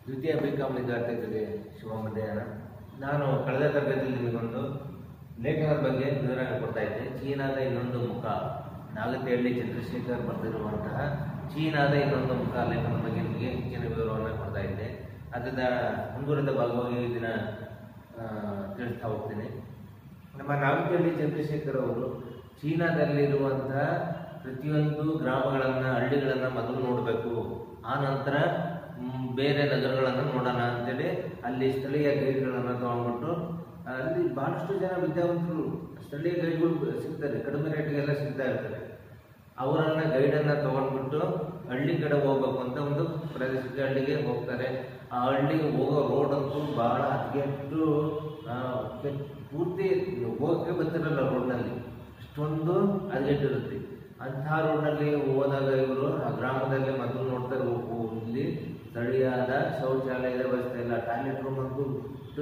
ದ್ವಿತೀಯ B com ವಿದ್ಯಾರ್ಥಿಗಳಿಗೆ ಶುಭ ಮಧ್ಯಾಹ್ನ ನಾನು ಕಳೆದ ತರಗತಿಯಲ್ಲಿ ನಿಮಗೊಂದು ಲೇಖನದ ಬಗ್ಗೆ ವಿವರಣೆ ಕೊಡ್ತಾ ಇದ್ದೆ ಚೀನಾದ ಇನ್ನೊಂದು ಮುಖ ನಾಗತಿಹಳ್ಳಿ ಚಂದ್ರಶೇಖರ್ ಬರೆದಿರುವಂತಹ ಚೀನಾದ ಇನ್ನೊಂದು ಮುಖ ಲೇಖನದ ಬಗ್ಗೆ ನಿಮಗೆ ಹೆಚ್ಚಿನ ವಿವರವನ್ನು ಕೊಡ್ತಾ ಇದ್ದೆ ಅದರ ಮುಂದುವರೆದ ಭಾಗವಾಗಿ ಈ ದಿನ ಆ, ತಿಳಿಸ್ತಾ ಹೋಗ್ತೀನಿ ನಮ್ಮ ನಾಗತಿಹಳ್ಳಿ ಚಂದ್ರಶೇಖರ್ ಅವರು ಚೀನಾದಲ್ಲಿರುವಂತಹ ಪ್ರತಿಯೊಂದು ಗ್ರಾಮಗಳನ್ನು ಹಳ್ಳಿಗಳನ್ನು ಮೊದಲು ನೋಡಬೇಕು ಆ ನಂತರ ಮ್, ಬೇರೆ ನಗರಗಳನ್ನು ನೋಡೋಣ ಅಂತೇಳಿ ಅಲ್ಲಿ ಸ್ಥಳೀಯ ಗೈಡ್ಗಳನ್ನು ತಗೊಂಡ್ಬಿಟ್ಟು ಅಲ್ಲಿ ಬಹಳಷ್ಟು ಜನ ವಿದ್ಯಾವಂತರು ಸ್ಥಳೀಯ ಗೈಡ್ಗಳು ಸಿಗ್ತಾರೆ ಕಡಿಮೆ ರೇಟ್ಗೆಲ್ಲ ಸಿಗ್ತಾ ಇರ್ತಾರೆ ಅವರನ್ನ ಗೈಡನ್ನ ತಗೊಂಡ್ಬಿಟ್ಟು ಹಳ್ಳಿ ಕಡೆ ಹೋಗ್ಬೇಕು ಅಂತ ಒಂದು ಪ್ರದೇಶಕ್ಕೆ ಹಳ್ಳಿಗೆ ಹೋಗ್ತಾರೆ ಆ ಹಳ್ಳಿಗೆ ಹೋಗೋ ರೋಡ್ ಅಂತೂ ಬಹಳ ಹದಗೆಟ್ಟು ಆ, ಕೆ- ಪೂರ್ತಿ ಹೋಗಕ್ಕೆ ಬರ್ತಿರಲ್ಲ ರೋಡ್ನಲ್ಲಿ ಅಷ್ಟೊಂದು ಹದಗೆಟ್ಟಿರುತ್ತೆ ಅಂತಹ ರೋಡ್ನಲ್ಲಿ ಹೋದಾಗ ಇವರು ಆ ಗ್ರಾಮದಲ್ಲಿ ಮೊದಲು ನೋಡ್ತಾರೆ ಓ- ಓ, ಇಲ್ಲಿ ಸ್ಥಳೀಯವಾದ ಶೌಚಾಲಯದ ವ್ಯವಸ್ಥೆ ಇಲ್ಲ ಟಾಯ್ಲೆಟ್ ರೂಮ್ ಅಂತೂ ಬಿಟ್ಟು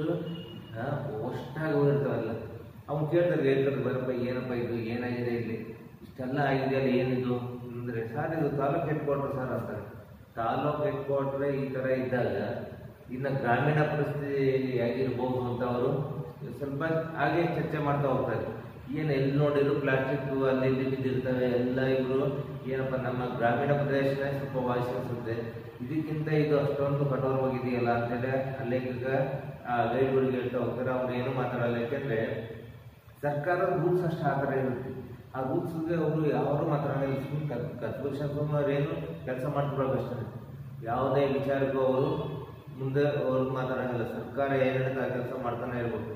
ಅಷ್ಟಾಗಿ ಹೋಗಿರ್ತಾವಲ್ಲ ಅವ್ನು ಕೇಳ್ತಾರೆ ಹೇಳ್ತಾರೆ ಬರಪ್ಪ ಏನಪ್ಪ ಇದು ಏನಾಗಿದೆ ಇಲ್ಲಿ ಇಷ್ಟೆಲ್ಲ ಆಗಿದೆಯಲ್ಲ ಏನಿದು ಅಂದ್ರೆ ಸರ್ ಇದು ತಾಲೂಕ್ ಹೆಡ್ ಕ್ವಾರ್ಟರ್ ಸರ್ ಅಂತಾರೆ ತಾಲೂಕ್ ಹೆಡ್ ಕ್ವಾರ್ಟರ್ ಈ ತರ ಇದ್ದಾಗ ಇನ್ನು ಗ್ರಾಮೀಣ ಪರಿಸ್ಥಿತಿ ಹೇಗಿರ್ಬೋದು ಅಂತ ಅವರು ಸ್ವಲ್ಪ ಹಾಗೆ ಚರ್ಚೆ ಮಾಡ್ತಾ ಹೋಗ್ತಾರೆ ಏನು ಎಲ್ಲಿ ನೋಡಿದ್ರು ಪ್ಲಾಸ್ಟಿಕ್ ಅಲ್ಲಿ ಇಲ್ಲಿ ಬಿದ್ದಿರ್ತವೆ ಎಲ್ಲ ಇವರು ಏನಪ್ಪ ನಮ್ಮ ಗ್ರಾಮೀಣ ಪ್ರದೇಶನೇ ಸ್ವಲ್ಪ ವಾಸಿ ಅನ್ಸುತ್ತೆ ಇದಕ್ಕಿಂತ ಇದು ಅಷ್ಟೊಂದು ಕಠೋರವಾಗಿದೆಯಲ್ಲ ಅಂತೇಳಿ ಅಲ್ಲೇಖಕ ಆ ಗೈಡ್ಗಳಿಗೆ ಹೇಳ್ತಾ ಹೋಗ್ತಾರೆ ಅವ್ರು ಏನು ಮಾತಾಡಲ್ಲ ಯಾಕೆಂದ್ರೆ ಸರ್ಕಾರದ ರೂಲ್ಸ್ ಅಷ್ಟು ಆ ಥರ ಇರುತ್ತೆ ಆ ರೂಲ್ಸ್ಗೆ ಅವರು ಯಾರು ಮಾತಾಡೋದಿಲ್ಲ ಸುಮ್ಮನೆ ಕತ್ಪಕ್ಷ ಸುಮಾರು ಏನು ಕೆಲಸ ಮಾಡ್ಕೊಳಕ್ಕೆ ಅಷ್ಟೇ ಯಾವುದೇ ವಿಚಾರಕ್ಕೂ ಅವರು ಮುಂದೆ ಅವ್ರು ಮಾತಾಡೋಂಗಿಲ್ಲ ಸರ್ಕಾರ ಏನು ಹೇಳುತ್ತೆ ಆ ಕೆಲಸ ಮಾಡ್ತಾನೆ ಇರ್ಬೇಕು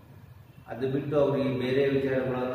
ಅದು ಬಿಟ್ಟು ಅವ್ರಿಗೆ ಬೇರೆ ವಿಚಾರಗಳನ್ನ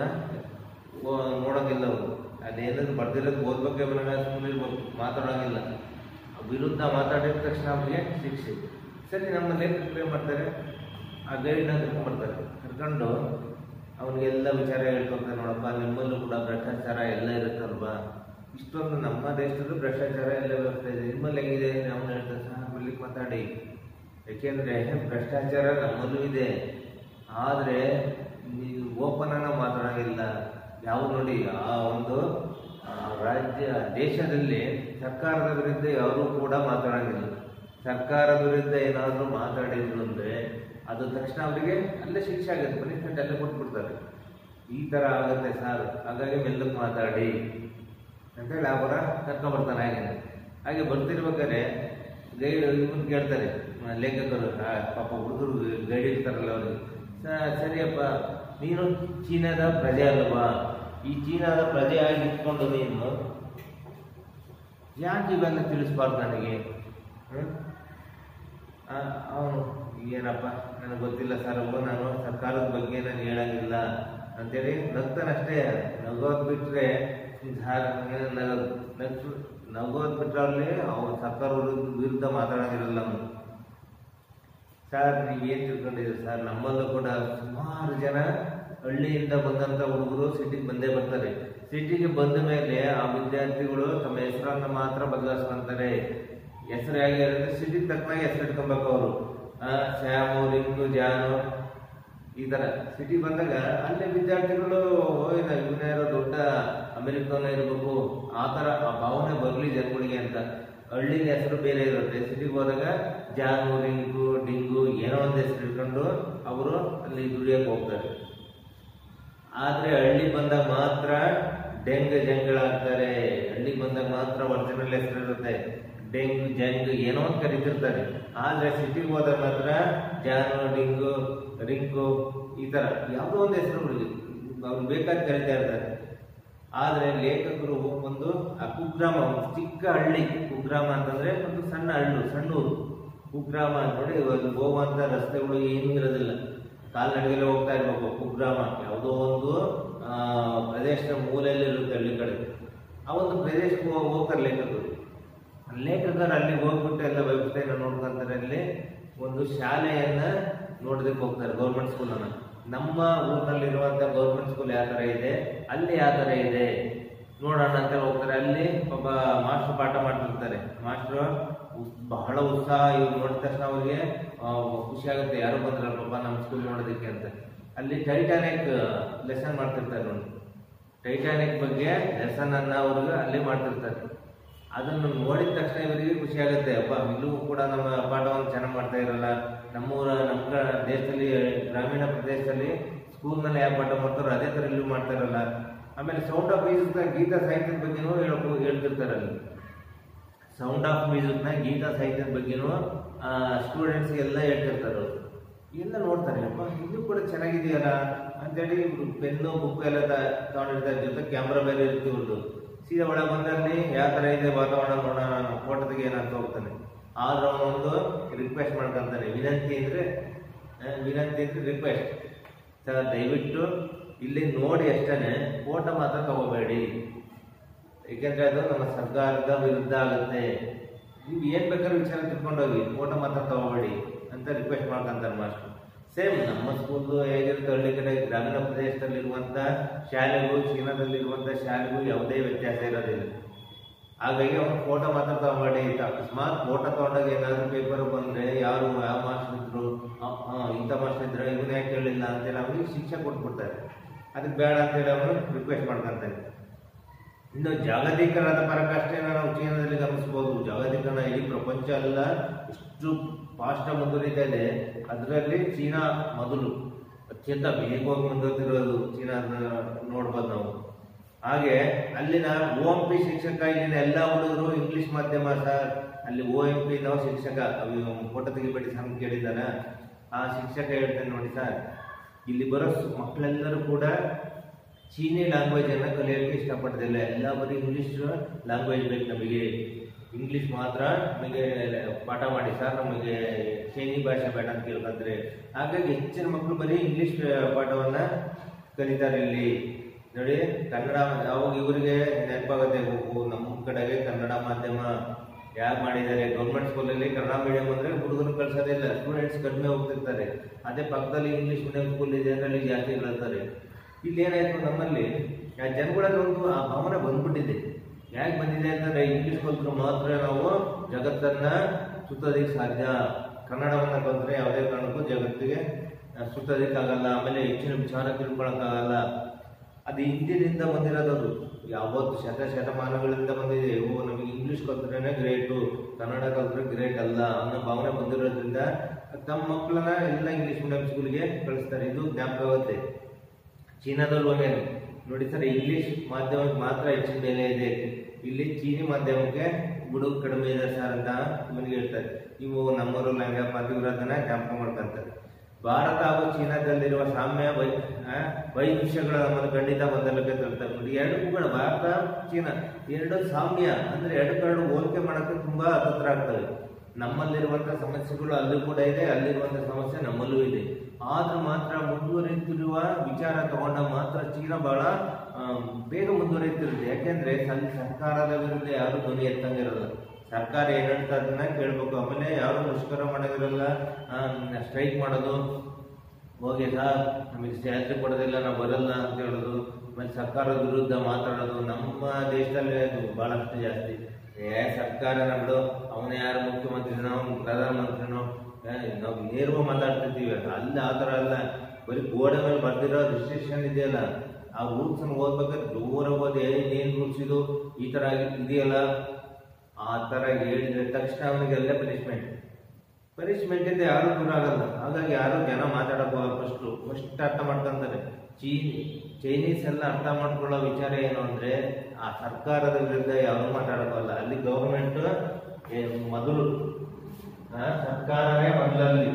ಓ- ನೋಡೋಂಗಿಲ್ಲ ಅವರು ಅದೇನಾದ್ರು ಬರ್ದಿರೋದು ಓದ್ಬೇಕೆ ಬರೋಣ ಸುಮ್ಮನೆ ಇರ್ಬೇಕು ಮಾತಾಡೋಂಗಿಲ್ಲ ವಿರುದ್ಧ ಮಾತಾಡಿದ ತಕ್ಷಣ ಅವ್ರಿಗೆ ಶಿಕ್ಷೆ ಸರಿ ನಮ್ಮ ಲೇಖಕರು ಏನು ಮಾಡ್ತಾರೆ ಆ ಗೈಡ್ನ ಕರ್ಕೊಂಡ್ಬರ್ತಾರೆ ಕರ್ಕೊಂಡು ಅವನಿಗೆಲ್ಲ ವಿಚಾರ ಹೇಳ್ಕೊತಾರೆ ನೋಡಪ್ಪ ನಿಮ್ಮಲ್ಲೂ ಕೂಡ ಭ್ರಷ್ಟಾಚಾರ ಎಲ್ಲ ಇರುತ್ತಲ್ವಾ ಇಷ್ಟೊಂದು ನಮ್ಮ ದೇಶದಲ್ಲೂ ಭ್ರಷ್ಟಾಚಾರ ಎಲ್ಲ ವ್ಯವಸ್ಥೆ ಇದೆ ನಿಮ್ಮಲ್ಲಿ ಹೆಂಗಿದೆ ಅವನು ಹೇಳ್ತಾರೆ ಸಹ ಬರ್ಲಿಕ್ಕೆ ಮಾತಾಡಿ ಯಾಕೆಂದ್ರೆ ಭ್ರಷ್ಟಾಚಾರ ನಮ್ಮಲ್ಲೂ ಇದೆ ಆದರೆ ನೀವು ಓಪನ್ ಆಗಿ ಮಾತಾಡೋಂಗಿಲ್ಲ ಯಾವ ನೋಡಿ ಆ ಒಂದು ಆ, ರಾಜ್ಯ ದೇಶದಲ್ಲಿ ಸರ್ಕಾರದ ವಿರುದ್ಧ ಯಾರೂ ಕೂಡ ಮಾತಾಡೋಂಗಿಲ್ಲ ಸರ್ಕಾರದ ವಿರುದ್ಧ ಏನಾದರೂ ಮಾತಾಡಿದ್ರು ಅಂದ್ರೆ ಅದು ತಕ್ಷಣ ಅವರಿಗೆ ಅಲ್ಲೇ ಶಿಕ್ಷೆ ಆಗುತ್ತೆ ಪನಿಷ್ಮೆಂಟ್ ಅಲ್ಲೇ ಕೊಟ್ಬಿಡ್ತಾರೆ ಈ ತರ ಆಗುತ್ತೆ ಸರ್ ಹಾಗಾಗಿ ಮೆಲ್ಲಕ್ಕೆ ಮಾತಾಡಿ ಅಂತೇಳಿ ಅವರ ಕರ್ಕೊಂಡ್ಬರ್ತಾನೆ ಹಾಗೆ ಹಾಗೆ ಬರ್ತಿರ್ಬೇಕಾದ್ರೆ ಗೈಡ್ ಇವನ್ ಕೇಳ್ತಾರೆ ಆ, ಲೇಖಕರು ಆ, ಪಾಪ ಹುಡುಗರು ಗೈಡ್ ಇರ್ತಾರಲ್ಲ ಅವ್ರಿಗೆ "ಸ- ಸರಿಯಪ್ಪ ನೀನು ಚೀನಾದ ಪ್ರಜೆ ಅಲ್ವಾ ಈ ಚೀನಾದ ಪ್ರಜೆ ಆಗಿ ಇಟ್ಕೊಂಡು ನೀನು ಯಾಕೆ ಇವೆಲ್ಲ ತಿಳಿಸ್ಬಾರ್ದು ನನಗೆ ಹ್ಮ್? ಆ, ಅವನು ಏನಪ್ಪ ನನಗೆ ಗೊತ್ತಿಲ್ಲ ಸರ್ ಅವು ನಾನು ಸರ್ಕಾರದ ಬಗ್ಗೆ ನಾನು ಹೇಳಂಗಿಲ್ಲ ಅಂತೇಳಿ ನಗ್ತಾನಷ್ಟೇ ನಗೋದ್ ಬಿಟ್ರೆ ಸರ್ ಹಂಗೇನು ನಗೋದು ನಗ್ಸು ನಗೋದ್ ಬಿಟ್ರಲ್ಲಿ ಅವ್ರು ಸರ್ಕಾರ ವಿರುದ್ಧ ವಿರುದ್ಧ ಮಾತಾಡೋದಿರಲ್ಲ ಅವನು ಸರ್ ನೀವೇನು ತಿಳ್ಕೊಂಡಿದ್ದೀರಿ ಸರ್ ನಮ್ಮಲ್ಲೂ ಕೂಡ ಸುಮಾರು ಜನ ಹಳ್ಳಿಯಿಂದ ಬಂದಂತ ಹುಡುಗರು ಸಿಟಿಗೆ ಬಂದೇ ಬರ್ತಾರೆ ಸಿಟಿಗೆ ಬಂದ ಮೇಲೆ ಆ ವಿದ್ಯಾರ್ಥಿಗಳು ತಮ್ಮ ಹೆಸರನ್ನ ಮಾತ್ರ ಬದಲಾಯಿಸ್ಕೊಂತಾರೆ ಹೆಸರು ಹೇಗಿರುತ್ತೆ ಸಿಟಿಗೆ ತಕ್ಕನಾಗಿ ಹೆಸರು ಇಟ್ಕೊಬೇಕು ಅವರು ಶ್ಯಾಮು ರಿಂಗು ಜಾನು ಈ ತರ ಸಿಟಿ ಬಂದಾಗ ಅಲ್ಲಿ ವಿದ್ಯಾರ್ಥಿಗಳು ಓಯ್ನ ಇವನ್ಯಾರೋ ದೊಡ್ಡ ಅಮೆರಿಕನ ಇರಬೇಕು ಆ ತರ ಆ ಭಾವನೆ ಬರಲಿ ಜನಗಳಿಗೆ ಅಂತ ಹಳ್ಳಿನ ಹೆಸರು ಬೇರೆ ಇರುತ್ತೆ ಸಿಟಿಗೆ ಹೋದಾಗ ಜಾನು ರಿಂಗು ಡಿಂಗು ಏನೋ ಒಂದು ಹೆಸರು ಇಟ್ಕೊಂಡು ಅವರು ಅಲ್ಲಿ ದುಡಿಯಕ್ಕೆ ಹೋಗ್ತಾರೆ ಆದ್ರೆ ಹಳ್ಳಿ ಬಂದಾಗ ಮಾತ್ರ ಡೆಂಗ್ ಜಂಗಳಾಗ್ತಾರೆ ಹಳ್ಳಿ ಬಂದಾಗ ಮಾತ್ರ ಒರಿಜಿನಲ್ ಹೆಸರು ಇರುತ್ತೆ ಡೆಂಗ್ ಜಂಗ್ ಏನೋ ಅಂತ ಕರಿತಿರ್ತಾರೆ ಆದ್ರೆ ಸಿಟಿಗೆ ಹೋದಾಗ ಮಾತ್ರ ಜಾನು ಡಿಂಗು ರಿಂಕು ಈ ತರ ಯಾವುದೋ ಒಂದು ಹೆಸರು ಅವ್ರು ಬೇಕಾದ ಕರಿತಾ ಇರ್ತಾರೆ ಆದ್ರೆ ಲೇಖಕರು ಒಂದು ಆ ಕುಗ್ರಾಮ ಒಂದು ಚಿಕ್ಕ ಹಳ್ಳಿ ಕುಗ್ರಾಮ ಅಂತಂದ್ರೆ ಒಂದು ಸಣ್ಣ ಹಳ್ಳು ಸಣ್ಣೂರು ಕುಗ್ರಾಮ ನೋಡಿ ಇವಾಗ ಹೋಗುವಂತ ರಸ್ತೆಗಳು ಏನೂ ಇರೋದಿಲ್ಲ ಕಾಲ್ನಡಿಗೆಲ್ಲ ಹೋಗ್ತಾ ಇರ್ಬೇಕು ಕುಗ್ರಾಮ ಯಾವುದೋ ಒಂದು ಆ, ಪ್ರದೇಶದ ಮೂಲೆಯಲ್ಲಿ ಇರುತ್ತೆ ಹಳ್ಳಿ ಕಡೆ ಆ ಒಂದು ಪ್ರದೇಶಕ್ಕೆ ಹೋಗ್- ಹೋಗ್ತಾರೆ ಲೇಖಕರು ಲೇಖಕರು ಅಲ್ಲಿ ಹೋಗ್ಬಿಟ್ಟು ಎಲ್ಲ ವ್ಯವಸ್ಥೆಯನ್ನ ನೋಡ್ಕೊಂತಾರೆ ಅಲ್ಲಿ ಒಂದು ಶಾಲೆಯನ್ನ ನೋಡೋದಕ್ಕೆ ಹೋಗ್ತಾರೆ ಗೌರ್ಮೆಂಟ್ ಸ್ಕೂಲನ್ನ ನಮ್ಮ ಊರಿನಲ್ಲಿರುವಂತ ಗೌರ್ಮೆಂಟ್ ಸ್ಕೂಲ್ ಯಾವ ತರ ಇದೆ ಅಲ್ಲಿ ಯಾವ ತರ ಇದೆ ನೋಡೋಣ ಅಂತ ಹೋಗ್ತಾರೆ ಅಲ್ಲಿ ಒಬ್ಬ ಮಾಸ್ಟರ್ ಪಾಠ ಮಾಡ್ತಿರ್ತಾರೆ ಮಾಸ್ಟರ್ ಬಹಳ ಉತ್ಸಾಹ ಇವ್ರು ನೋಡಿದ ತಕ್ಷಣ ಅವ್ರಿಗೆ ಆ, ಖುಷಿ ಆಗುತ್ತೆ ಯಾರು ಬಂದ್ರಲ್ಲಪ್ಪ ನಮ್ಮ ಸ್ಕೂಲ್ ನೋಡೋದಕ್ಕೆ ಅಂತ ಅಲ್ಲಿ ಟೈಟಾನಿಕ್ ಲೆಸನ್ ಮಾಡ್ತಿರ್ತಾರೆ ನೋಡಿ ಟೈಟಾನಿಕ್ ಬಗ್ಗೆ ಲೆಸನ್ ಅನ್ನ ಅವ್ರಿಗೆ ಅಲ್ಲಿ ಮಾಡ್ತಿರ್ತಾರೆ ಅದನ್ನು ನೋಡಿದ ತಕ್ಷಣ ಇವರಿಗೆ ಖುಷಿ ಆಗುತ್ತೆ ಅಪ್ಪ ಇಲ್ಲೂ ಕೂಡ ನಮ್ಮ ಪಾಠವನ್ನು ಚೆನ್ನಾಗಿ ಮಾಡ್ತಾ ಇರಲ್ಲ ನಮ್ಮೂರ ನಮ್ಮ ಕ- ದೇಶದಲ್ಲಿ ಗ್ರಾಮೀಣ ಪ್ರದೇಶದಲ್ಲಿ ಸ್ಕೂಲ್ನಲ್ಲಿ ಯಾವ ಪಾಠ ಮಾಡ್ತಾರೋ ಅದೇ ಥರ ಇಲ್ಲೂ ಮಾಡ್ತಾ ಇರಲ್ಲ ಆಮೇಲೆ ಸೌಂಡ್ ಆಫ್ ಮ್ಯೂಸಿಕ್ನ ಗೀತಾ ಸಾಹಿತ್ಯದ ಬಗ್ಗೆನೂ ಹೇಳ್ಕೊ ಹೇಳ್ತಿರ್ತಾರೆ ಅಲ್ಲಿ ಸೌಂಡ್ ಆಫ್ ಮ್ಯೂಸಿಕ್ನ ಗೀತಾ ಸಾಹಿತ್ಯದ ಬಗ್ಗೆನೂ ಸ್ಟೂಡೆಂಟ್ಸ್ ಎಲ್ಲ ಹೇಳ್ತಿರ್ತಾರೆ ಅವ್ರು ಎಲ್ಲ ನೋಡ್ತಾರೆ ಅಪ್ಪ ಇದು ಕೂಡ ಚೆನ್ನಾಗಿದೆಯಲ್ಲ ಅಂತೇಳಿ ಇವ್ರು ಪೆನ್ನು ಬುಕ್ ಎಲ್ಲ ತ- ತಗೊಂಡಿರ್ತಾರೆ ಜೊತೆ ಕ್ಯಾಮ್ರಾ ಬೇರೆ ಇರುತ್ತೆ ಇವ್ರದ್ದು ಸೀದಾ ಒಳಗೆ ಬಂದಲ್ಲಿ ಯಾವ ಥರ ಇದೆ ವಾತಾವರಣ ನೋಡೋಣ ನಾನು ಫೋಟೋ ತೆಗಿಯೋಣ ಹೋಗ್ತಾನೆ ಆದ್ರೆ ಅವನೊಂದು ರಿಕ್ವೆಸ್ಟ್ ಮಾಡ್ಕೊಂತಾನೆ ವಿನಂತಿ ಅಂದರೆ ವಿನಂತಿ ಅಂದರೆ ರಿಕ್ವೆಸ್ಟ್ ಸರ್ ದಯವಿಟ್ಟು ಇಲ್ಲಿ ನೋಡಿ ಅಷ್ಟೇ ಫೋಟೋ ಮಾತ್ರ ತಗೋಬೇಡಿ ಏಕೆಂದ್ರೆ ಅದು ನಮ್ಮ ಸರ್ಕಾರದ ವಿರುದ್ಧ ಆಗುತ್ತೆ ನೀವು ಏನ್ ಬೇಕಾದ್ರೂ ವಿಚಾರ ತಿಳ್ಕೊಂಡೋಗಿ ಫೋಟೋ ಮಾತ್ರ ತಗೋಬೇಡಿ ಅಂತ ರಿಕ್ವೆಸ್ಟ್ ಮಾಡ್ಕೊಂತಾರೆ ಮಾಸ್ಟರ್ ಸೇಮ್ ನಮ್ಮ ಸ್ಕೂಲ್ದು ಹೇಗಿರುತ್ತೆ ಹಳ್ಳಿ ಕಡೆ ಗ್ರಾಮೀಣ ಪ್ರದೇಶದಲ್ಲಿರುವಂಥ ಶಾಲೆಗೂ ಚೀನಾದಲ್ಲಿರುವಂಥ ಶಾಲೆಗೂ ಯಾವುದೇ ವ್ಯತ್ಯಾಸ ಇರೋದಿಲ್ಲ ಹಾಗಾಗಿ ಅವ್ನು ಫೋಟೋ ಮಾತ್ರ ತಗೊಂಬೇಡಿ ಅಂತ ಅಕಸ್ಮಾತ್ ಫೋಟೋ ತಗೊಂಡಾಗ ಏನಾದ್ರು ಪೇಪರ್ ಬಂದ್ರೆ ಯಾರು ಯಾವ ಮಾಸ್ಟರ್ ಇದ್ರು ಅ- ಆ, ಇಂಥ ಮಾಸ್ಟರ್ ಇದ್ರೆ ಇವನ್ ಯಾಕೆ ಹೇಳಿಲ್ಲ ಅಂತೇಳಿ ಅವನಿಗೆ ಶಿಕ್ಷೆ ಕೊಟ್ಬಿಡ್ತಾರೆ ಅದಕ್ಕೆ ಬೇಡ ಅಂತೇಳಿ ಅವನು ರಿಕ್ವೆಸ್ಟ್ ಮಾಡ್ಕೊಂತಾನೆ ಇನ್ನು ಜಾಗತೀಕರಣದ ಪರಾಕಾಷ್ಠೆಯನ್ನು ನಾವು ಚೀನಾದಲ್ಲಿ ಗಮನಿಸಬಹುದು ಜಾಗತೀಕರಣ ಇಡೀ ಪ್ರಪಂಚ ಎಲ್ಲ ಎಷ್ಟು ಫಾಸ್ಟ್ ಮುಂದುವರಿತಾ ಇದೆ ಅದರಲ್ಲಿ ಚೀನಾ ಮೊದಲು ಅತ್ಯಂತ ವೇಗವಾಗಿ ಮುಂದುವರಿತಿರೋದು ಚೀನಾ ನೋಡ್ಬೋದು ನಾವು ಹಾಗೆ ಅಲ್ಲಿನ ಓ ಎಂ ಪಿ ಶಿಕ್ಷಕ ಇಲ್ಲಿನ ಎಲ್ಲ ಹುಡುಗರು ಇಂಗ್ಲಿಷ್ ಮಾಧ್ಯಮ ಸರ್ ಅಲ್ಲಿ ಓ ಎಂ ಪಿ ನಾವು ಶಿಕ್ಷಕ ಅವು ಫೋಟೋ ತೆಗಿಬೇಡಿ ಸರ್ ಅಂತ ಕೇಳಿದಾನ ಆ ಶಿಕ್ಷಕ ಹೇಳ್ತಾನೆ ನೋಡಿ ಸರ್ ಇಲ್ಲಿ ಬರೋ ಸ್- ಮಕ್ಕಳೆಲ್ಲರೂ ಕೂಡ ಚೀನಿ ಲ್ಯಾಂಗ್ವೇಜ್ ಅನ್ನ ಕಲಿಯೋಕೆ ಇಷ್ಟಪಡೋದಿಲ್ಲ ಎಲ್ಲ ಬರೀ ಇಂಗ್ಲಿಷ್ ಲ್ಯಾಂಗ್ವೇಜ್ ಬೇಕು ನಮಗೆ ಇಂಗ್ಲಿಷ್ ಮಾತ್ರ ನಮಗೆ ಪಾಠ ಮಾಡಿ ಸರ್ ನಮಗೆ ಚೈನಿ ಭಾಷೆ ಬೇಡ ಅಂತ ಕೇಳ್ಕೊಂತಾರೆ ಹಾಗಾಗಿ ಹೆಚ್ಚಿನ ಮಕ್ಕಳು ಬರೀ ಇಂಗ್ಲಿಷ್ ಪಾಠವನ್ನ ಕಲಿತಾರೆ ಇಲ್ಲಿ ನೋಡಿ ಕನ್ನಡ ಅವಾಗ ಇವರಿಗೆ ನೆನಪಾಗುತ್ತೆ ಓ ನಮ್ಮ ಕಡೆಗೆ ಕನ್ನಡ ಮಾಧ್ಯಮ ಯಾರು ಮಾಡಿದ್ದಾರೆ ಗೌರ್ಮೆಂಟ್ ಸ್ಕೂಲಲ್ಲಿ ಕನ್ನಡ ಮೀಡಿಯಂ ಅಂದ್ರೆ ಹುಡುಗರು ಕಳ್ಸೋದಿಲ್ಲ ಸ್ಟೂಡೆಂಟ್ಸ್ ಕಡಿಮೆ ಹೋಗ್ತಿರ್ತಾರೆ ಅದೇ ಪಕ್ಕದಲ್ಲಿ ಇಂಗ್ಲಿಷ್ ಮೀಡಿಯಂ ಸ್ಕೂಲ್ ಇದೆ ಅಂದ್ರೆ ಅಲ್ಲಿ ಜಾಸ್ತಿ ಕಳ್ತಾರೆ ಇಲ್ಲಿ ಏನಾಯ್ತು ನಮ್ಮಲ್ಲಿ ಆ ಜನಗಳಲ್ಲಿ ಒಂದು ಆ ಭಾವನೆ ಬಂದ್ಬಿಟ್ಟಿದೆ ಯಾಕೆ ಬಂದಿದೆ ಅಂತಂದ್ರೆ ಇಂಗ್ಲಿಷ್ ಕಲ್ತ್ರು ಮಾತ್ರ ನಾವು ಜಗತ್ತನ್ನ ಸುತ್ತೋದಿಕ್ ಸಾಧ್ಯ ಕನ್ನಡವನ್ನ ಕಲ್ತ್ರೆ ಯಾವುದೇ ಕಾರಣಕ್ಕೂ ಜಗತ್ತಿಗೆ ಆ, ಸುತ್ತೋದಿಕ್ಕಾಗಲ್ಲ ಆಮೇಲೆ ಹೆಚ್ಚಿನ ವಿಚಾರ ತಿಳ್ಕೊಳಕ್ಕಾಗಲ್ಲ ಅದು ಹಿಂದಿನಿಂದ ಬಂದಿರೋದು ಯಾವತ್ತು ಶತ ಶತಮಾನಗಳಿಂದ ಬಂದಿದೆ ಓ ನಮಗೆ ಇಂಗ್ಲಿಷ್ ಕಲ್ತ್ರೇನೆ ಗ್ರೇಟು ಕನ್ನಡ ಕಲ್ತ್ರೆ ಗ್ರೇಟ್ ಅಲ್ಲ ಅನ್ನೋ ಭಾವನೆ ಬಂದಿರೋದ್ರಿಂದ ತಮ್ಮ ಮಕ್ಕಳನ್ನ ಎಲ್ಲ ಇಂಗ್ಲಿಷ್ ಮೀಡಿಯಂ ಸ್ಕೂಲ್ಗೆ ಕಳಿಸ್ತಾರೆ ಇದು ಜ್ಞಾಪಕವಾಗುತ್ತೆ ಚೀನಾದಲ್ಲೂ ಏನು ನೋಡಿ ಸರ್ ಇಂಗ್ಲಿಷ್ ಮಾಧ್ಯಮಕ್ಕೆ ಮಾತ್ರ ಹೆಚ್ಚಿನ ಬೆಲೆ ಇದೆ ಇಲ್ಲಿ ಚೀನಿ ಮಾಧ್ಯಮಕ್ಕೆ ಹುಡುಗ ಕಡಿಮೆ ಇದೆ ಸರ್ ಅಂತ ಇವನಿಗೆ ಹೇಳ್ತಾರೆ ಇವು ನಮ್ಮೂರಲ್ಲಿ ಹಂಗಪ್ಪ ಅಂತ ಇವ್ರು ಅದನ್ನ ಜ್ಞಾಪಕ ಮಾಡ್ಕೊಂತಾರೆ ಭಾರತ ಹಾಗೂ ಚೀನಾದಲ್ಲಿರುವ ಸಾಮ್ಯ ವೈ ಆ, ವೈವಿಧ್ಯಗಳು ನಮ್ಮನ್ನು ಖಂಡಿತ ಗೊಂದಲಕ್ಕೆ ತಳ್ತಾರೆ ನೋಡಿ ಎರಡು ಕೂಡ ಭಾರತ ಚೀನಾ ಎರಡು ಸಾಮ್ಯ ಅಂದ್ರೆ ಎರಡು ಕರಡು ಹೋಲಿಕೆ ಮಾಡೋಕ್ಕೆ ತುಂಬಾ ಹತ್ರ ಆಗ್ತವೆ ನಮ್ಮಲ್ಲಿರುವಂತಹ ಸಮಸ್ಯೆಗಳು ಅಲ್ಲೂ ಕೂಡ ಇದೆ ಅಲ್ಲಿರುವಂತಹ ಸಮಸ್ಯೆ ನಮ್ಮಲ್ಲೂ ಇದೆ ಆದ್ರೂ ಮಾತ್ರ ಮುಂದುವರಿತಿರುವ ವಿಚಾರ ತಗೊಂಡ ಮಾತ್ರ ಚೀನಾ ಬಹಳ ಆ, ಬೇಗ ಮುಂದುವರಿತಿರುತ್ತೆ ಯಾಕೆಂದ್ರೆ ಅಲ್ಲಿ ಸರ್ಕಾರದ ವಿರುದ್ಧ ಯಾರು ಧ್ವನಿ ಎತ್ತಂಗಿರಲ್ಲ ಸರ್ಕಾರ ಏನ್ ಹೇಳ್ತಾ ಅದನ್ನ ಕೇಳ್ಬೇಕು ಆಮೇಲೆ ಯಾರು ಮುಷ್ಕರ ಮಾಡೋದಿರಲ್ಲ ಸ್ಟ್ರೈಕ್ ಮಾಡೋದು ಹೋಗಿ ಸರ್ ನಮಗೆ ಸ್ಯಾಲ್ರಿ ಕೊಡೋದಿಲ್ಲ ನಾವು ಬರಲ್ಲ ಅಂತ ಹೇಳೋದು ಆಮೇಲೆ ಸರ್ಕಾರದ ವಿರುದ್ಧ ಮಾತಾಡೋದು ನಮ್ಮ ದೇಶದಲ್ಲಿ ಅದು ಬಹಳಷ್ಟು ಜಾಸ್ತಿ ಏ ಸರ್ಕಾರ ನಮ್ದು ಅವನೇ ಯಾರು ಮುಖ್ಯಮಂತ್ರಿನೋ ಅವ್ನು ಪ್ರಧಾನಮಂತ್ರಿನೋ ಏ, ನಾವು ನೇರವಾಗಿ ಮಾತಾಡ್ತಿರ್ತೀವಿ ಅಲ್ಲಿ ಆ ಥರ ಅಲ್ಲ ಬರೀ ಗೋಡೆ ಮೇಲೆ ಬರ್ದಿರೋ ರಿಸ್ಟ್ರಿಕ್ಷನ್ ಇದೆಯಲ್ಲ ಆ ರೂಲ್ಸ್ ಓದ್ಬೇಕಾದ್ರೆ ದೂರ ಓದಿ ಏನ್ ರೂಲ್ಸ್ ಇದು ಈ ತರ ಇದೆಯಲ್ಲ ಆ ತರ ಹೇಳಿದ್ರೆ ತಕ್ಷಣ ಅವನಿಗೆ ಅಲ್ಲೇ ಪನಿಷ್ಮೆಂಟ್ ಪನಿಷ್ಮೆಂಟ್ ಇಂದ ಯಾರು ದೂರ ಆಗಲ್ಲ ಹಾಗಾಗಿ ಯಾರು ಜನ ಮಾತಾಡಕ್ ಹೋಗಲ್ಲ ಫಸ್ಟ್ ಫಸ್ಟ್ ಅರ್ಥ ಮಾಡ್ಕೊಂತಾರೆ ಚೀನಿ ಚೈನೀಸ್ ಎಲ್ಲ ಅರ್ಥ ಮಾಡ್ಕೊಳ್ಳೋ ವಿಚಾರ ಏನು ಅಂದ್ರೆ ಆ ಸರ್ಕಾರದ ವಿರುದ್ಧ ಯಾರು ಮಾತಾಡೋಲ್ಲ ಅಲ್ಲಿ ಗೌರ್ಮೆಂಟ್ ಮೊದಲು ಆ, ಸರ್ಕಾರವೇ ಮೊದಲಲ್ಲಿ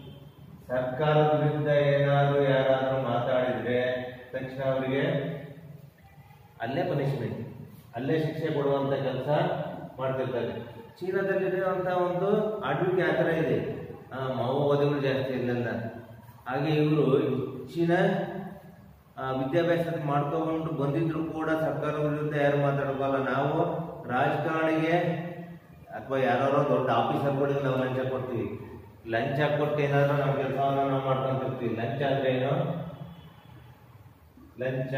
ಸರ್ಕಾರದ ವಿರುದ್ಧ ಏನಾದ್ರು ಯಾರಾದ್ರೂ ಮಾತಾಡಿದ್ರೆ ತಕ್ಷಣ ಅವರಿಗೆ ಅಲ್ಲೇ ಪನಿಷ್ಮೆಂಟ್ ಅಲ್ಲೇ ಶಿಕ್ಷೆ ಕೊಡುವಂತ ಕೆಲಸ ಮಾಡ್ತಿರ್ತಾರೆ ಚೀನಾದಲ್ಲಿರುವಂತ ಒಂದು ಆಳ್ವಿಕೆ ಆ ಥರ ಇದೆ ಆ, ಮಾವೋವಾದಿಗಳು ಜಾಸ್ತಿ ಇಲ್ಲಲ್ಲ ಹಾಗೆ ಇವರು ಹೆಚ್ಚಿನ ಆ, ವಿದ್ಯಾಭ್ಯಾಸ ಮಾಡ್ಕೊಂಡು ಬಂದಿದ್ರು ಕೂಡ ಸರ್ಕಾರ ವಿರುದ್ಧ ಯಾರು ಮಾತಾಡೋಲ್ಲ ನಾವು ರಾಜಕಾರಣಿಗೆ ಅಥವಾ ಯಾರೋ ದೊಡ್ಡ ಆಫೀಸರ್ಗಳಿಗೆ ನಾವು ಲಂಚ ಕೊಡ್ತೀವಿ ಲಂಚ ಕೊಟ್ಟು ಏನಾದ್ರು ನಮ್ಮ ಕೆಲಸವನ್ನು ನಾವು ಮಾಡ್ಕೊಂತಿರ್ತೀವಿ ಲಂಚ ಅಂದ್ರೆ ಏನು ಲಂಚ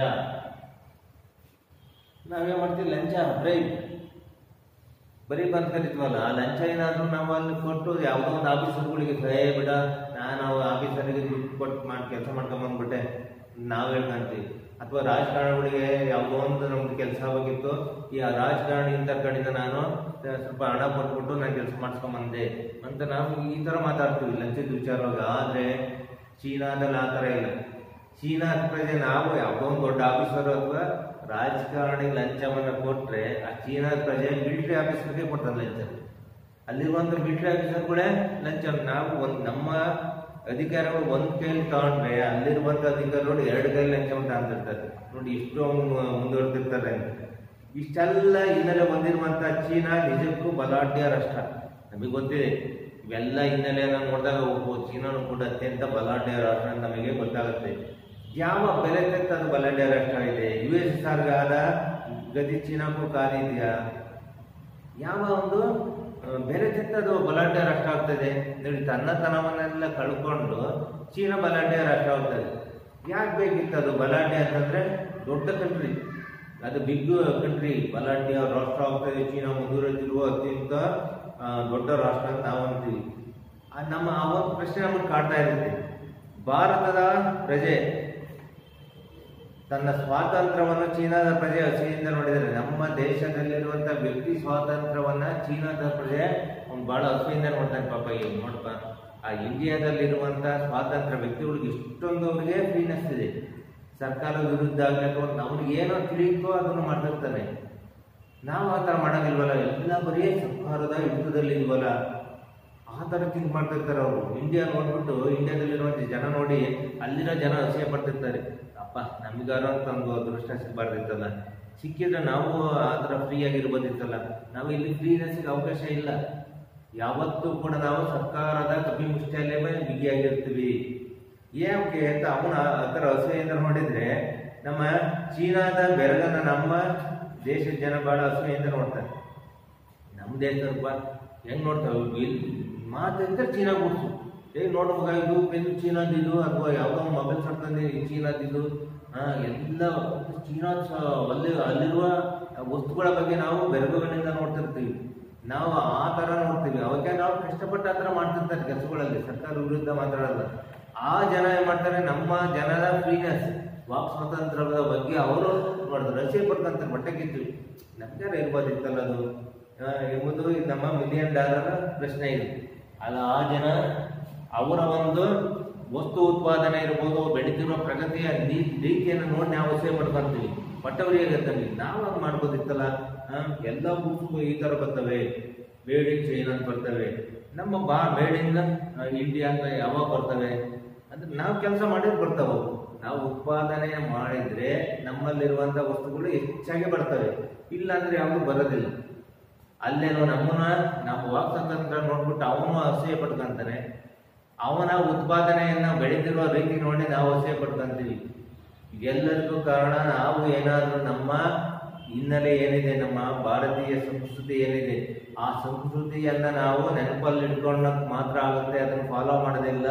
ನಾವೇನ್ ಮಾಡ್ತೀವಿ ಲಂಚ ಬ್ರೈಬ್ ಬರೀ ಬಂದ್ ಕರಿತೀವಲ್ಲ ಆ ಲಂಚ ಏನಾದ್ರು ನಾವು ಅಲ್ಲಿ ಕೊಟ್ಟು ಯಾವುದೋ ಒಂದು ಆಫೀಸರ್ಗಳಿಗೆ ಸಹಾಯ ಬಿಡ ನಾನು ಆಫೀಸರ್ಗೆ ದುಡ್ಡು ಕೊಟ್ಟು ಮಾಡಿ ಕೆಲಸ ಮಾಡ್ಕೊಂಡ್ ಬಂದ್ಬಿಟ್ಟೆ ನಾವು ಹೇಳ್ಕೊಂತೀವಿ ಅಥವಾ ರಾಜಕಾರಣಿಗಳಿಗೆ ಯಾವುದೋ ಒಂದು ನಮ್ದು ಕೆಲಸ ಆಗಬೇಕಿತ್ತು ಈ ಆ ರಾಜಕಾರಣಿ ಇಂಥ ಕಡೆಯಿಂದ ನಾನು ಆ, ಸ್ವಲ್ಪ ಹಣ ಕೊಟ್ಬಿಟ್ಟು ನಾನು ಕೆಲಸ ಮಾಡಿಸ್ಕೊಂಬಂದೆ ಅಂತ ನಾವು ಈ ಥರ ಮಾತಾಡ್ತೀವಿ ಲಂಚದ ವಿಚಾರವಾಗಿ ಆದರೆ ಚೀನಾದಲ್ಲಿ ಆ ಥರ ಇಲ್ಲ ಚೀನಾ ಪ್ರಜೆ ನಾವು ಯಾವುದೋ ಒಂದು ದೊಡ್ಡ ಆಫೀಸರ್ ಅಥವಾ ರಾಜಕಾರಣಿ ಲಂಚವನ್ನು ಕೊಟ್ಟರೆ ಆ ಚೀನಾ ಪ್ರಜೆ ಮಿಲಿಟರಿ ಆಫೀಸರ್ಗೆ ಕೊಡ್ತಾರೆ ಲಂಚ ಅಲ್ಲಿರುವಂಥ ಮಿಲಿಟರಿ ಆಫೀಸರ್ ಕೂಡ ಲಂಚ ನಾವು ಒಂದು ನಮ್ಮ ಅಧಿಕಾರಿಗಳು ಒಂದು ಕೈಲಿ ತಗೊಂಡ್ರೆ ಅಲ್ಲಿರುವಂಥ ಅಧಿಕಾರಿಗಳು ಎರಡು ಕೈಲಿ ಲಂಚ ತಗೊಂಡಿರ್ತಾರೆ ನೋಡಿ ಎಷ್ಟು ಮು- ಮುಂದುವರೆದಿರ್ತಾರೆ ಅಂತ ಇಷ್ಟೆಲ್ಲ ಹಿನ್ನೆಲೆ ಹೊಂದಿರುವಂಥ ಚೀನಾ ನಿಜಕ್ಕೂ ಬಲಾಢ್ಯ ರಾಷ್ಟ್ರ ನಮಗೆ ಗೊತ್ತಿದೆ ಇವೆಲ್ಲ ಹಿನ್ನೆಲೆಯನ್ನು ನೋಡಿದಾಗ ಓಹೋ ಚೀನಾನು ಕೂಡ ಅತ್ಯಂತ ಬಲಾಢ್ಯ ರಾಷ್ಟ್ರ ಅಂತ ನಮಗೆ ಗೊತ್ತಾಗುತ್ತೆ ಯಾವ ಬೆಲೆ ತೆತ್ತ ಅದು ಬಲಾಢ್ಯ ರಾಷ್ಟ್ರ ಇದೆ ಯು ಎಸ್ ಎಸ್ ಆರ್ಗಾದ ಗತಿ ಚೀನಾಕ್ಕೂ ಕಾಲಿದೆಯಾ ಯಾವ ಒಂದು ಆ, ಬೇರೆ ತೆತ್ತದು ಬಲಾಢ್ಯ ರಾಷ್ಟ್ರ ಆಗ್ತದೆ ನೋಡಿ ತನ್ನತನವನ್ನೆಲ್ಲ ಕಳ್ಕೊಂಡು ಚೀನಾ ಬಲಾಢ್ಯ ರಾಷ್ಟ್ರ ಆಗ್ತದೆ ಯಾಕೆ ಬೇಕಿತ್ತು ಅದು ಬಲಾಢ್ಯ ಅಂತಂದ್ರೆ ದೊಡ್ಡ ಕಂಟ್ರಿ ಅದು ಬಿಗ್ ಕಂಟ್ರಿ ಬಲಾಢ್ಯ ರಾಷ್ಟ್ರ ಆಗ್ತದೆ ಚೀನಾ ಮುಂದುವರೆದಿರುವ ಅತ್ಯಂತ ಆ, ದೊಡ್ಡ ರಾಷ್ಟ್ರ ಅಂತ ನಾವು ಅಂತೀವಿ ಆ ನಮ್ಮ ಆ ಒಂದು ಪ್ರಶ್ನೆ ನಮಗೆ ಕಾಡ್ತಾ ಇರುತ್ತೆ ಭಾರತದ ಪ್ರಜೆ ತನ್ನ ಸ್ವಾತಂತ್ರ್ಯವನ್ನು ಚೀನಾದ ಪ್ರಜೆ ಹಸಿಯಿಂದ ನೋಡಿದರೆ ನಮ್ಮ ದೇಶದಲ್ಲಿರುವಂತ ವ್ಯಕ್ತಿ ಸ್ವಾತಂತ್ರ್ಯವನ್ನ ಚೀನಾದ ಪ್ರಜೆ ಅವ್ನು ಬಹಳ ಹಸುವಿಂದ ನೋಡ್ತಾನೆ ಪಾಪ ಈಗ ನೋಡ್ಪ ಆ ಇಂಡಿಯಾದಲ್ಲಿರುವಂತ ಸ್ವಾತಂತ್ರ್ಯ ವ್ಯಕ್ತಿಗಳಿಗೆ ಇಷ್ಟೊಂದು ಅವರಿಗೆ ಫ್ರೀನೆಸ್ ಇದೆ ಸರ್ಕಾರದ ವಿರುದ್ಧ ಆಗಲಿ ಅಥವಾ ಅವ್ನಿಗೆ ಏನೋ ತಿಳಿಯುತ್ತೋ ಅದನ್ನು ಮಾಡ್ತಿರ್ತಾನೆ ನಾವು ಆ ಥರ ಮಾಡೋದಿಲ್ವಲ್ಲ ಎಲ್ಲ ಬರೀ ಸರ್ಕಾರದ ಹಿಡಿತದಲ್ಲಿ ಇಲ್ವಲ್ಲ ಆ ಥರ ಥಿಂಕ್ ಮಾಡ್ತಿರ್ತಾರೆ ಅವರು ಇಂಡಿಯಾ ನೋಡ್ಬಿಟ್ಟು ಇಂಡಿಯಾದಲ್ಲಿರುವಂಥ ಜನ ನೋಡಿ ಅಲ್ಲಿರೋ ಜನ ಅಸಹ್ಯ ಪಡ್ತಿರ್ತಾರೆ ಅಪ್ಪ ನಮಗಾರೋ ಅಂತ ಒಂದು ಅದೃಷ್ಟ ಸಿಗಬಾರ್ದಿತ್ತಲ್ಲ ಸಿಕ್ಕಿದ್ರೆ ನಾವು ಆ ಥರ ಫ್ರೀ ಆಗಿರ್ಬೋದಿತ್ತಲ್ಲ ನಾವು ಇಲ್ಲಿ ಫ್ರೀನೆಸ್ಗೆ ಅವಕಾಶ ಇಲ್ಲ ಯಾವತ್ತೂ ಕೂಡ ನಾವು ಸರ್ಕಾರದ ಕಪಿ ಮುಷ್ಟಿಯಲ್ಲೇ ಬಿಗಿಯಾಗಿರ್ತೀವಿ ಯಾಕೆ ಅಂತ ಅವನ ಆ ಥರ ಅಸಹ್ಯದಿಂದ ನೋಡಿದ್ರೆ ನಮ್ಮ ಚೀನಾದ ಬೆರಗನ್ನ ನಮ್ಮ ದೇಶದ ಜನ ಬಹಳ ಅಸಹ್ಯದಿಂದ ನೋಡ್ತಾರೆ ನಮ್ಮ ದೇಶದಪ್ಪ ಹೆಂಗ್ ನೋಡ್ತಾವೆ ಇಲ್ಲಿ ಮಾತಿದ್ರೆ ಚೀನಾ ಗುಡ್ಸು ಏ ನೋಡು ಮಗ ಇದು ಇದು ಚೀನಾದಿದು ಅಥವಾ ಯಾವುದೋ ಮೊಬೈಲ್ ಸಡ್ತಂದೆ ಚೀನಾದಿದು ಹಾ ಎಲ್ಲ ಚೀನಾ ಸ- ಅಲ್ಲಿ ಅಲ್ಲಿರುವ ವಸ್ತುಗಳ ಬಗ್ಗೆ ನಾವು ಬೆರಗುವಿನಿಂದ ನೋಡ್ತಿರ್ತೀವಿ ನಾವು ಆ ಥರ ನೋಡ್ತೀವಿ ಅವಕ್ಕೆ ನಾವು ಕಷ್ಟಪಟ್ಟು ಆ ಥರ ಮಾಡ್ತಿರ್ತಾರೆ ಕೆಲಸಗಳಲ್ಲಿ ಸರ್ಕಾರ ವಿರುದ್ಧ ಮಾತಾಡಲ್ಲ ಆ ಜನ ಏನ್ ಮಾಡ್ತಾರೆ ನಮ್ಮ ಜನರ ಫ್ರೀನೆಸ್ ವಾಕ್ ಸ್ವಾತಂತ್ರ್ಯದ ಬಗ್ಗೆ ಅವರು ನೋಡಿದ್ರು ರಶಿಯಾ ಪಡ್ಕೊಂತಾರೆ ಬಟ್ಟೆ ಕಿತ್ತು ನಮ್ಗೆ ಇರ್ಬೋದಿತ್ತಲ್ಲ ಅದು ಆ, ಎಂಬುದು ಇದು ನಮ್ಮ ಮಿಲಿಯನ್ ಡಾಲರ್ ಪ್ರಶ್ನೆ ಇದೆ ಅಲ್ಲ ಆ ಜನ ಅವರ ಒಂದು ವಸ್ತು ಉತ್ಪಾದನೆ ಇರ್ಬೋದು ಬೆಳೀತಿರುವ ಪ್ರಗತಿಯ ನೀ- ರೀತಿಯನ್ನು ನೋಡಿ ನಾವು ಅಸಹ್ಯ ಪಡ್ಕೊಂತೀವಿ ಬಟ್ಟವರಿಗೆ ಆಗತ್ತಲ್ಲಿ ನಾವು ಹಂಗೆ ಮಾಡ್ಬೋದಿತ್ತಲ್ಲ ಆ, ಎಲ್ಲ ಬುಕ್ಸ್ ಈ ಥರ ಬರ್ತವೆ ಮೇಡ್ ಇನ್ ಚೈನಾ ಅಂತ ಬರ್ತವೆ ನಮ್ಮ ಬಾ ಮೇಡ್ ಇನ್ ಇಂಡಿಯಾ ಅಂತ ಯಾವಾಗ ಬರ್ತವೆ ಅಂದ್ರೆ ನಾವು ಕೆಲಸ ಮಾಡಿದ್ರೆ ಬರ್ತಾವೆ ಅವು. ನಾವು ಉತ್ಪಾದನೆ ಮಾಡಿದ್ರೆ ನಮ್ಮಲ್ಲಿರುವಂತ ವಸ್ತುಗಳು ಹೆಚ್ಚಾಗಿ ಬರ್ತವೆ ಇಲ್ಲ ಅಂದ್ರೆ ಯಾವುದು ಬರೋದಿಲ್ಲ ಅಲ್ಲೇನೋ ನಮ್ಮನ್ನ ನಮ್ಮ ವಾಕ್ ಸ್ವಾತಂತ್ರ್ಯ ನೋಡ್ಬಿಟ್ಟು ಅವನು ಅಸಹ್ಯ ಪಡ್ಕೊಂತಾನೆ ಅವನ ಉತ್ಪಾದನೆಯನ್ನ ಬೆಳೆದಿರುವ ರೀತಿ ನೋಡಿ ನಾವು ಅಸಹ್ಯ ಪಡ್ಕೊಂತೀವಿ ಎಲ್ಲರಿಗೂ ಕಾರಣ ನಾವು ಏನಾದ್ರೂ ನಮ್ಮ ಹಿನ್ನೆಲೆ ಏನಿದೆ ನಮ್ಮ ಭಾರತೀಯ ಸಂಸ್ಕೃತಿ ಏನಿದೆ ಆ ಸಂಸ್ಕೃತಿಯನ್ನ ನಾವು ನೆನಪಲ್ಲಿ ಇಟ್ಕೊಂಡಕ್ ಮಾತ್ರ ಆಗುತ್ತೆ ಅದನ್ನು ಫಾಲೋ ಮಾಡೋದಿಲ್ಲ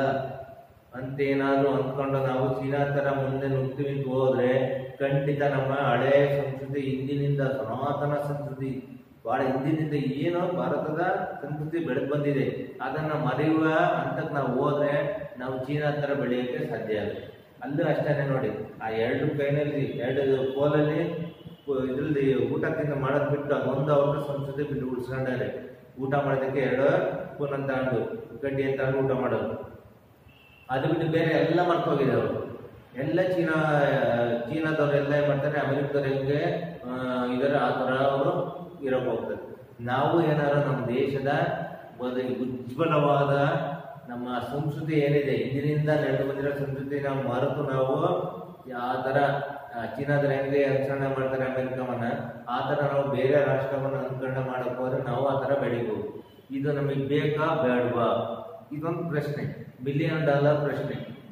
ಅಂತ ಏನಾದ್ರು ಅಂದ್ಕೊಂಡು ನಾವು ಚೀನಾ ತರ ಮುಂದೆ ನುಗ್ತೀವಿ ಅಂತ ಹೋದ್ರೆ ಖಂಡಿತ ನಮ್ಮ ಹಳೆ ಸಂಸ್ಕೃತಿ ಹಿಂದಿನಿಂದ ಸನಾತನ ಸಂಸ್ಕೃತಿ ಬಹಳ ಹಿಂದಿನಿಂದ ಏನು ಭಾರತದ ಸಂಸ್ಕೃತಿ ಬೆಳೆದು ಬಂದಿದೆ ಅದನ್ನ ಮರೆಯುವ ಹಂತಕ್ಕೆ ನಾವು ಹೋದ್ರೆ ನಾವು ಚೀನಾ ತರ ಬೆಳೆಯೋಕೆ ಸಾಧ್ಯ ಆಗುತ್ತೆ ಅಲ್ಲೂ ಅಷ್ಟೇ ನೋಡಿ ಆ ಎರಡು ಕೈನಲ್ಲಿ ಎರಡು ಕೋಲಲ್ಲಿ ಇದ್ರಲ್ಲಿ ಊಟ ತಿಂದ ಮಾಡೋದ್ ಬಿಟ್ಟು ಅದೊಂದು ಅವ್ರ ಸಂಸ್ಕೃತಿ ಬಿಟ್ಟು ಉಳಿಸ್ಕೊಂಡಾರೆ ಊಟ ಮಾಡೋದಕ್ಕೆ ಎರಡು ಸ್ಪೂನ್ ಅಂತ ಅಂದು ಗಡ್ಡಿ ಅಂತ ಅಂದು ಊಟ ಮಾಡೋದು ಅದು ಬಿಟ್ಟು ಬೇರೆ ಎಲ್ಲ ಮರ್ತೋಗಿದೆ ಅವರು ಎಲ್ಲ ಚೀನಾ ಚೀನಾದವ್ರು ಎಲ್ಲ ಏನ್ ಮಾಡ್ತಾರೆ ಅಮೆರಿಕದವ್ರು ಹೆಂಗೆ ಆ, ಇದರ ಆ ಥರ ಅವರು ಇರೋಕೆ ಹೋಗ್ತಾರೆ ನಾವು ಏನಾದ್ರು ನಮ್ಮ ದೇಶದ ಒಂದು ಉಜ್ವಲವಾದ ನಮ್ಮ ಸಂಸ್ಕೃತಿ ಏನಿದೆ ಹಿಂದಿನಿಂದ ನಡೆದು ಬಂದಿರೋ ಸಂಸ್ಕೃತಿ ನಾವು ಮರೆತು ನಾವು ಆ ಥರ ಆ, ಚೀನಾದಲ್ಲಿ ಹೆಂಗೆ ಅನುಸರಣೆ ಮಾಡ್ತಾರೆ ಅಮೆರಿಕವನ್ನ ಆ ಥರ ನಾವು ಬೇರೆ ರಾಷ್ಟ್ರವನ್ನ ಅನುಸರಣೆ ಮಾಡಕ್ ಹೋದ್ರೆ ನಾವು ಆ ಥರ ಬೆಳಿಬೋದು ಇದು ನಮಗೆ ಬೇಕಾ ಬೇಡವಾ ಇದೊಂದು ಪ್ರಶ್ನೆ ಮಿಲಿಯನ್ ಡಾಲರ್ ಪ್ರಶ್ನೆ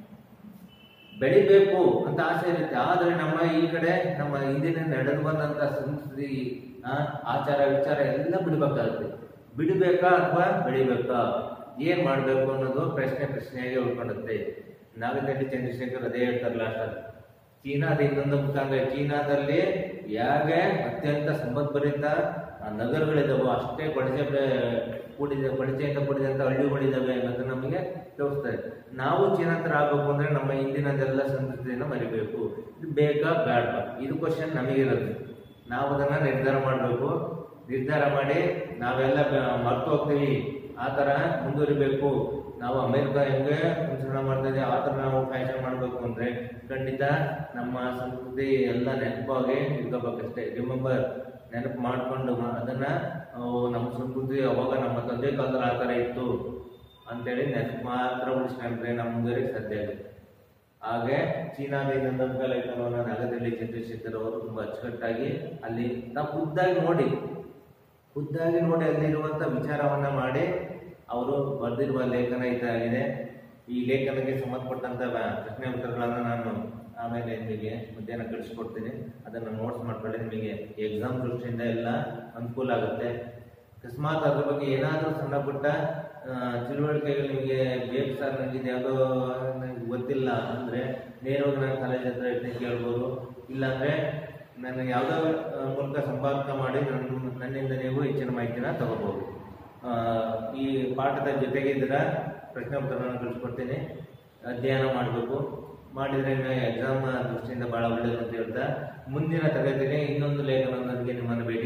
ಬೆಳಿಬೇಕು ಅಂತ ಆಸೆ ಇರುತ್ತೆ ಆದ್ರೆ ನಮ್ಮ ಈ ಕಡೆ ನಮ್ಮ ಹಿಂದಿನ ನಡೆದು ಬಂದಂತ ಸಂಸ್ಕೃತಿ ಆ, ಆಚಾರ ವಿಚಾರ ಎಲ್ಲ ಬಿಡ್ಬೇಕಾಗುತ್ತೆ ಬಿಡಬೇಕಾ ಅಥವಾ ಬೆಳಿಬೇಕಾ ಏನ್ ಮಾಡ್ಬೇಕು ಅನ್ನೋದು ಪ್ರಶ್ನೆ ಪ್ರಶ್ನೆಯಾಗಿ ಉಳ್ಕೊಳ್ಳುತ್ತೆ ನಾಗತಡ್ಡಿ ಚಂದ್ರಶೇಖರ್ ಅದೇ ಹೇಳ್ತಾರೆ ಲಾಸ್ಟ್ ಅಲ್ಲಿ ಚೀನಾದ ಇನ್ನೊಂದು ಮುಖಾಂಗ ಚೀನಾದಲ್ಲಿ ಹೇಗೆ ಅತ್ಯಂತ ಸಂಪದ್ಭರಿತ ಆ ನಗರಗಳಿದ್ದಾವೋ ಅಷ್ಟೇ ಕೊಳಚೆ ಬೆ- ಕೂಡಿದ ಕೊಳಚೆಯಿಂದ ಕೂಡಿದಂಥ ಹಳ್ಳಿಗಳಿದ್ದಾವೆ ಅನ್ನೋದು ನಮಗೆ ತೋರಿಸ್ತಾರೆ ನಾವು ಚೀನಾ ಥರ ಆಗಬೇಕು ಅಂದರೆ ನಮ್ಮ ಹಿಂದಿನದೆಲ್ಲ ಸಂಸ್ಕೃತಿಯನ್ನು ಮರಿಬೇಕು ಇದು ಬೇಕಾ ಬೇಡವಾ ಇದು ಕ್ವಶನ್ ನಮಗಿರೋದು ನಾವು ಅದನ್ನು ನಿರ್ಧಾರ ಮಾಡಬೇಕು ನಿರ್ಧಾರ ಮಾಡಿ ನಾವೆಲ್ಲ ಬ- ಮರ್ತು ಹೋಗ್ತೀವಿ ಆ ಥರ ಮುಂದುವರಿಬೇಕು ನಾವು ಅಮೆರಿಕ ಹೆಂಗೆ ಅನುಸರಣೆ ಮಾಡ್ತಾ ಇದೆ ಆ ಥರ ನಾವು ಫ್ಯಾಷನ್ ಮಾಡಬೇಕು ಅಂದರೆ ಖಂಡಿತ ನಮ್ಮ ಸಂಸ್ಕೃತಿ ಎಲ್ಲ ನೆನಪಾಗಿ ಇಟ್ಕೋಬೇಕಷ್ಟೇ ರಿಮೆಂಬರ್ ನೆನಪು ಮಾಡಿಕೊಂಡು ಅದನ್ನು ನಮ್ಮ ಸಂಸ್ಕೃತಿ ಅವಾಗ ನಮ್ಮ ತಂದೆ ಕಾಲದಲ್ಲಿ ಆ ಥರ ಇತ್ತು ಅಂತೇಳಿ ನೆನಪು ಮಾತ್ರ ಉಳಿಸ್ಕೊಂಡ್ರೆ ನಮ್ಮ ಮುಂದುವರಿಗೆ ಸಾಧ್ಯ ಆಗುತ್ತೆ ಹಾಗೆ ಚೀನಾದ ಇನ್ನೊಂದೊಂದು ಕಲೆಕ್ಟರ್ನ ನಗರದಲ್ಲಿ ಚಂದ್ರಶೇಖರ್ ಅವರು ತುಂಬ ಅಚ್ಚುಕಟ್ಟಾಗಿ ಅಲ್ಲಿ ನಾವು ಖುದ್ದಾಗಿ ನೋಡಿ ಖುದ್ದಾಗಿ ನೋಡಿ ಅಲ್ಲಿರುವಂಥ ವಿಚಾರವನ್ನ ಮಾಡಿ ಅವರು ಬರೆದಿರುವ ಲೇಖನ ಇದಾಗಿದೆ ಈ ಲೇಖನಕ್ಕೆ ಸಂಬಂಧಪಟ್ಟಂತ ಬ- ಪ್ರಶ್ನೆ ಉತ್ತರಗಳನ್ನು ನಾನು ಆಮೇಲೆ ನಿಮಗೆ ಮಧ್ಯಾಹ್ನ ಕಳಿಸ್ಕೊಡ್ತೀನಿ ಅದನ್ನು ನೋಟ್ಸ್ ಮಾಡ್ಕೊಳ್ಳಿ ನಿಮಗೆ ಎಕ್ಸಾಮ್ ದೃಷ್ಟಿಯಿಂದ ಎಲ್ಲ ಅನುಕೂಲ ಆಗುತ್ತೆ ಅಕಸ್ಮಾತ್ ಅದ್ರ ಬಗ್ಗೆ ಏನಾದರೂ ಸಣ್ಣ ಪುಟ್ಟ ಆ, ತಿಳುವಳಿಕೆಗಳು ನಿಮಗೆ ಬೇಕು ಸರ್ ನನಗೆ ಇದು ಯಾವುದೋ ನನಗೆ ಗೊತ್ತಿಲ್ಲ ಅಂದರೆ ನೇರವಾಗಿ ನಾನು ಕಾಲೇಜ್ ಹತ್ರ ಇರ್ತೀನಿ ಕೇಳ್ಬೋದು ಇಲ್ಲಾಂದರೆ ನಾನು ಯಾವುದೋ ಆ, ಮೂಲಕ ಸಂಪರ್ಕ ಮಾಡಿ ನನ್ನ ನನ್ನಿಂದ ನೀವು ಹೆಚ್ಚಿನ ಮಾಹಿತಿನ ತಗೋಬೋದು ಆ, ಈ ಪಾಠದ ಜೊತೆಗೆ ಇದರ ಪ್ರಶ್ನೆ ಉತ್ತರಗಳನ್ನು ಕಳಿಸ್ಕೊಡ್ತೀನಿ ಅಧ್ಯಯನ ಮಾಡಬೇಕು ಮಾಡಿದರೆ ಎಕ್ಸಾಮ್ ದೃಷ್ಟಿಯಿಂದ ಭಾಳ ಒಳ್ಳೆಯದು ಅಂತ ಹೇಳ್ತಾ ಮುಂದಿನ ತರಗತಿಗೆ ಇನ್ನೊಂದು ಲೇಖನದೊಂದಿಗೆ ನಿಮ್ಮನ್ನು ಭೇಟಿ